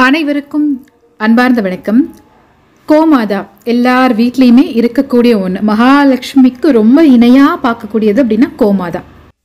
அனைவருக்கும் அன்பார்ந்த வணக்கம் கோமாதா எல்லார் வீட்லேயுமே இருக்கக்கூடிய ஒன்று மகாலட்சுமிக்கு ரொம்ப இணையாக பார்க்கக்கூடியது அப்படின்னா கோமாதா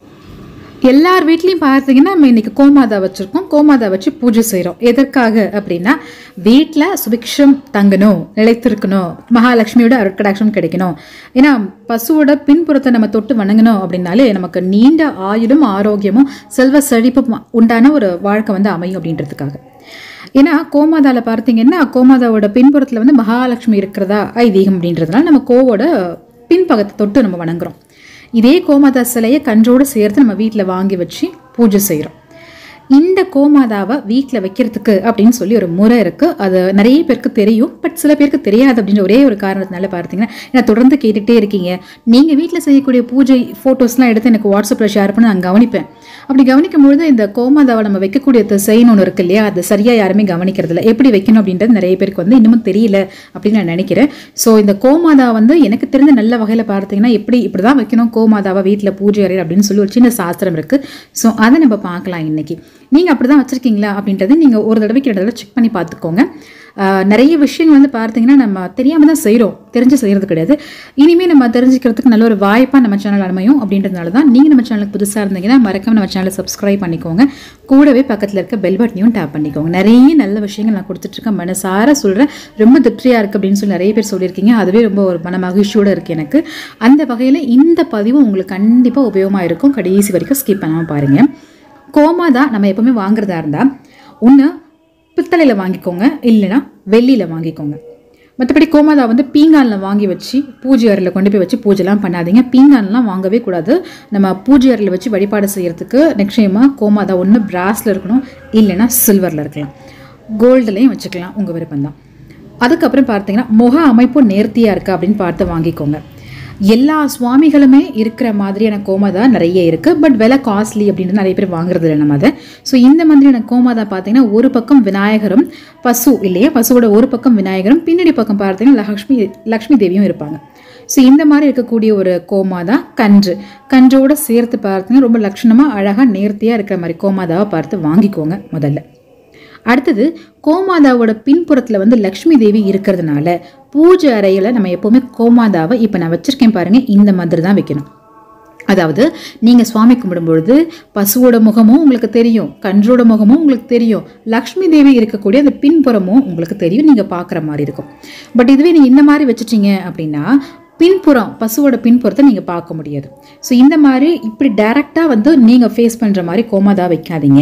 எல்லார் வீட்லேயும் பார்த்தீங்கன்னா நம்ம இன்னைக்கு கோமாதா வச்சுருக்கோம் கோமாதா வச்சு பூஜை செய்கிறோம் எதற்காக அப்படின்னா வீட்டில் சுபிக்ஷம் தங்கணும் நிலைத்திருக்கணும் மகாலட்சுமியோட அருட்கடாட்சம் கிடைக்கணும் ஏன்னா பசுவோட பின்புறத்தை நம்ம தொட்டு வணங்கணும் அப்படின்னாலே நமக்கு நீண்ட ஆயுளும் ஆரோக்கியமும் செல்வ செழிப்பும் உண்டான ஒரு வாழ்க்கை வந்து அமையும் அப்படின்றதுக்காக ஏன்னா கோமாதால பார்த்தீங்கன்னா கோமாதாவோட பின்புறத்தில் வந்து மகாலட்சுமி இருக்கிறதா ஐதீகம் அப்படின்றதுனால நம்ம கோவோட பின்பகத்தை தொட்டு நம்ம வணங்குறோம் இதே கோமாதா சிலையை கன்றோடு சேர்த்து நம்ம வீட்டில் வாங்கி வச்சு பூஜை செய்கிறோம் இந்த கோமாதாவை வீட்டில் வைக்கிறதுக்கு அப்படின்னு சொல்லி ஒரு முறை இருக்குது அது நிறைய பேருக்கு தெரியும் பட் சில பேருக்கு தெரியாது அப்படின்ற ஒரே ஒரு காரணத்தினால பார்த்தீங்கன்னா ஏன்னா தொடர்ந்து கேட்டுகிட்டே இருக்கீங்க நீங்கள் வீட்டில் செய்யக்கூடிய பூஜை ஃபோட்டோஸ்லாம் எடுத்து எனக்கு வாட்ஸ்அப்பில் ஷேர் பண்ணி நான் கவனிப்பேன் அப்படி கவனிக்கும் பொழுது இந்த கோமாதாவை நம்ம வைக்கக்கூடிய திசைன்னு ஒன்று இருக்கு இல்லையா அது சரியாக யாருமே கவனிக்கிறது இல்லை எப்படி வைக்கணும் அப்படின்றது நிறைய பேருக்கு வந்து இன்னமும் தெரியல அப்படின்னு நான் நினைக்கிறேன் ஸோ இந்த கோமாதா வந்து எனக்கு தெரிஞ்ச நல்ல வகையில் பார்த்தீங்கன்னா எப்படி இப்படி தான் வைக்கணும் கோமாதாவை வீட்டில் பூஜை அறை அப்படின்னு சொல்லி ஒரு சின்ன சாஸ்திரம் இருக்குது ஸோ அதை நம்ம பார்க்கலாம் இன்னைக்கு நீங்கள் அப்படி தான் வச்சுருக்கீங்களா அப்படின்றது நீங்கள் ஒரு தடவைக்கு ரெண்டு தடவை செக் பண்ணி பார்த்துக்கோங்க ஆஹ் நிறைய விஷயங்கள் வந்து பார்த்தீங்கன்னா நம்ம தெரியாமல் தான் செய்கிறோம் தெரிஞ்சு செய்கிறது கிடையாது இனிமேல் நம்ம தெரிஞ்சுக்கிறதுக்கு நல்ல ஒரு வாய்ப்பாக நம்ம சேனல் அமையும் அப்படின்றதுனால தான் நீங்கள் நம்ம சேனலுக்கு புதுசாக இருந்தீங்கன்னா மறக்காம நம்ம சேனலை சப்ஸ்கிரைப் பண்ணிக்கோங்க கூடவே பக்கத்தில் இருக்க பெல் பட்டனையும் டேப் பண்ணிக்கோங்க நிறைய நல்ல விஷயங்கள் நான் கொடுத்துட்ருக்கேன் மனசார சொல்கிறேன் ரொம்ப திருப்தியாக இருக்குது அப்படின்னு சொல்லி நிறைய பேர் சொல்லியிருக்கீங்க அதுவே ரொம்ப ஒரு மன மகிழ்ச்சியோடு இருக்குது எனக்கு அந்த வகையில் இந்த பதிவு உங்களுக்கு கண்டிப்பாக உபயோகமாக இருக்கும் கடைசி வரைக்கும் ஸ்கிப் பண்ணாமல் பாருங்கள் கோமாதா நம்ம எப்பவுமே வாங்குறதா இருந்தால் ஒன்று பித்தளையில் வாங்கிக்கோங்க இல்லைன்னா வெள்ளியில் வாங்கிக்கோங்க மற்றபடி கோமாதா வந்து பீங்கானில் வாங்கி வச்சு பூஜை அறையில் கொண்டு போய் வச்சு பூஜைலாம் பண்ணாதீங்க பீங்கான்லாம் வாங்கவே கூடாது நம்ம பூஜை அறையில் வச்சு வழிபாடு செய்கிறதுக்கு நிச்சயமாக கோமாதா ஒன்று பிராஸில் இருக்கணும் இல்லைன்னா சில்வரில் இருக்கலாம் கோல்டுலேயும் வச்சுக்கலாம் உங்கள் விருப்பம் தான் அதுக்கப்புறம் பார்த்தீங்கன்னா முக அமைப்பு நேர்த்தியாக இருக்கா அப்படின்னு பார்த்து வாங்கிக்கோங்க எல்லா சுவாமிகளுமே இருக்கிற மாதிரியான கோமாதா நிறைய இருக்குது பட் விலை காஸ்ட்லி அப்படின்னு நிறைய பேர் வாங்குறது இல்லை நம்ம அதை ஸோ இந்த மாதிரியான கோமாதா பார்த்தீங்கன்னா ஒரு பக்கம் விநாயகரும் பசு இல்லையா பசுவோட ஒரு பக்கம் விநாயகரும் பின்னாடி பக்கம் பார்த்தீங்கன்னா லக்ஷ்மி லக்ஷ்மி தேவியும் இருப்பாங்க ஸோ இந்த மாதிரி இருக்கக்கூடிய ஒரு கோமாதா கன்று கன்றோட சேர்த்து பார்த்தீங்கன்னா ரொம்ப லட்சணமாக அழகாக நேர்த்தியாக இருக்கிற மாதிரி கோமாதாவை பார்த்து வாங்கிக்கோங்க முதல்ல அடுத்தது கோமாதாவோட பின்புறத்தில் வந்து லக்ஷ்மி தேவி இருக்கிறதுனால பூஜை அறையில் நம்ம எப்போவுமே கோமாதாவை இப்போ நான் வச்சுருக்கேன் பாருங்கள் இந்த மாதிரி தான் வைக்கணும் அதாவது நீங்கள் சுவாமி கும்பிடும்பொழுது பசுவோட முகமும் உங்களுக்கு தெரியும் கன்றோட முகமும் உங்களுக்கு தெரியும் லக்ஷ்மி தேவி இருக்கக்கூடிய அந்த பின்புறமும் உங்களுக்கு தெரியும் நீங்கள் பார்க்குற மாதிரி இருக்கும் பட் இதுவே நீங்கள் இந்த மாதிரி வச்சுட்டீங்க அப்படின்னா பின்புறம் பசுவோட பின்புறத்தை நீங்கள் பார்க்க முடியாது ஸோ இந்த மாதிரி இப்படி டைரெக்டாக வந்து நீங்கள் ஃபேஸ் பண்ணுற மாதிரி கோமாதா வைக்காதீங்க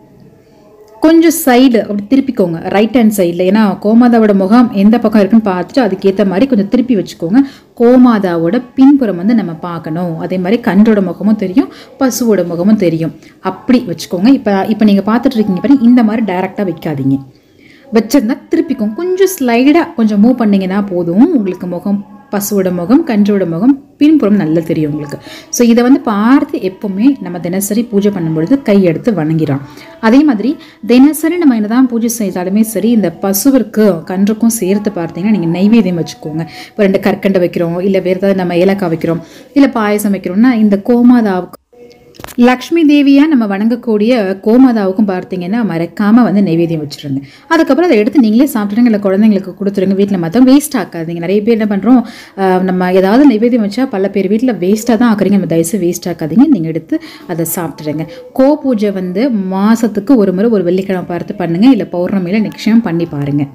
கொஞ்சம் சைடு அப்படி திருப்பிக்கோங்க ரைட் ஹேண்ட் சைடில் ஏன்னா கோமாதாவோட முகம் எந்த பக்கம் இருக்குன்னு பார்த்துட்டு அதுக்கேற்ற மாதிரி கொஞ்சம் திருப்பி வச்சுக்கோங்க கோமாதாவோட பின்புறம் வந்து நம்ம பார்க்கணும் அதே மாதிரி கன்றோட முகமும் தெரியும் பசுவோட முகமும் தெரியும் அப்படி வச்சுக்கோங்க இப்போ இப்போ நீங்கள் பார்த்துட்டு இருக்கீங்க பாருங்க இந்த மாதிரி டைரெக்டாக வைக்காதீங்க வச்சிருந்தா திருப்பிக்கும் கொஞ்சம் ஸ்லைடாக கொஞ்சம் மூவ் பண்ணிங்கன்னா போதும் உங்களுக்கு முகம் பசுவோட முகம் கன்றோட முகம் பின்புறம் நல்லா தெரியும் உங்களுக்கு ஸோ இதை வந்து பார்த்து எப்போவுமே நம்ம தினசரி பூஜை பண்ணும்பொழுது கை எடுத்து வணங்கிறோம் அதே மாதிரி தினசரி நம்ம என்னதான் பூஜை செய்தாலுமே சரி இந்த பசுவிற்கு கன்றுக்கும் சேர்த்து பார்த்தீங்கன்னா நீங்கள் நைவேத்தியம் வச்சுக்கோங்க இப்போ ரெண்டு கற்கண்டை வைக்கிறோம் இல்லை வேறு ஏதாவது நம்ம ஏலக்காய் வைக்கிறோம் இல்லை பாயசம் வைக்கிறோம்னா இந்த கோமாதாவுக்கு லக்ஷ்மி தேவியாக நம்ம வணங்கக்கூடிய கோமாதாவுக்கும் பார்த்தீங்கன்னா மறக்காமல் வந்து நைவேத்தியம் வச்சுருங்க அதுக்கப்புறம் அதை எடுத்து நீங்களே சாப்பிட்டுருங்க இல்லை குழந்தைங்களுக்கு கொடுத்துருங்க வீட்டில் மற்றவங்க வேஸ்ட் ஆக்காதீங்க நிறைய பேர் என்ன பண்ணுறோம் நம்ம ஏதாவது நைவேத்தியம் வச்சா பல பேர் வீட்டில் வேஸ்ட்டாக தான் ஆக்குறீங்க நம்ம தயவுசு வேஸ்ட் ஆக்காதீங்க நீங்கள் எடுத்து அதை சாப்பிட்டுடுங்க கோ பூஜை வந்து மாதத்துக்கு ஒரு முறை ஒரு வெள்ளிக்கிழமை பார்த்து பண்ணுங்கள் இல்லை பௌர்ணமியில் நிச்சயம் பண்ணி பாருங்கள்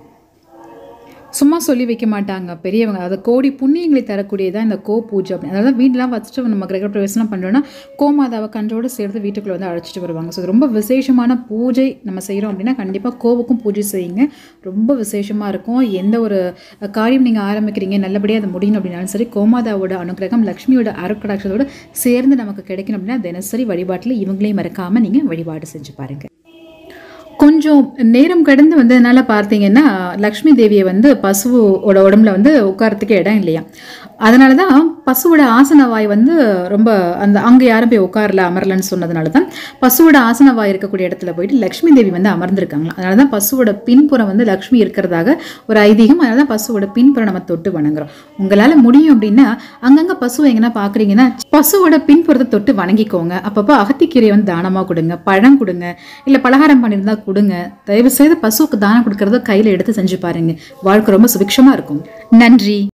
சும்மா சொல்லி வைக்க மாட்டாங்க பெரியவங்க அதாவது கோடி புண்ணியங்களை தரக்கூடியதான் இந்த கோ பூஜை அப்படி அதாவது வீடெலாம் வச்சுட்டு நம்ம கிரக பிரவேசனம் பண்ணுறோன்னா கோமாதாவை கன்றோடு சேர்த்து வீட்டுக்குள்ளே வந்து அழைச்சிட்டு வருவாங்க ஸோ இது ரொம்ப விசேஷமான பூஜை நம்ம செய்கிறோம் அப்படின்னா கண்டிப்பாக கோவுக்கும் பூஜை செய்யுங்க ரொம்ப விசேஷமாக இருக்கும் எந்த ஒரு காரியம் நீங்கள் ஆரம்பிக்கிறீங்க நல்லபடியாக அது முடியணும் அப்படின்னாலும் சரி கோமாதாவோட அனுகிரகம் லக்ஷ்மியோட அருக்கடாட்சத்தோடு சேர்ந்து நமக்கு கிடைக்கணும் அப்படின்னா தினசரி வழிபாட்டில் இவங்களையும் மறக்காமல் நீங்கள் வழிபாடு செஞ்சு பாருங்கள் கொஞ்சம் நேரம் கடந்து வந்ததுனால பார்த்தீங்கன்னா லக்ஷ்மி தேவியை வந்து பசுவோட உடம்புல வந்து உட்காரத்துக்கு இடம் இல்லையா அதனால தான் பசுவோட ஆசன வாய் வந்து ரொம்ப அந்த அங்கே யாரும் போய் உட்காரல அமரலன்னு சொன்னதுனால தான் பசுவோட ஆசன வாய் இருக்கக்கூடிய இடத்துல போயிட்டு லக்ஷ்மி தேவி வந்து அமர்ந்திருக்காங்க அதனால தான் பசுவோட பின்புறம் வந்து லக்ஷ்மி இருக்கிறதாக ஒரு ஐதீகம் அதனால தான் பசுவோட பின்புறம் நம்ம தொட்டு வணங்குறோம் உங்களால் முடியும் அப்படின்னா அங்கங்கே பசு எங்கன்னா பார்க்குறீங்கன்னா பசுவோட பின்புறத்தை தொட்டு வணங்கிக்கோங்க அப்பப்போ அகத்திக்கீரை வந்து தானமாக கொடுங்க பழம் கொடுங்க இல்லை பலகாரம் பண்ணியிருந்தா கொடுங்க தயவு செய்து பசுவுக்கு தானம் கொடுக்கறத கையில் எடுத்து செஞ்சு பாருங்க வாழ்க்கை ரொம்ப சுபிக்ஷமாக இருக்கும் நன்றி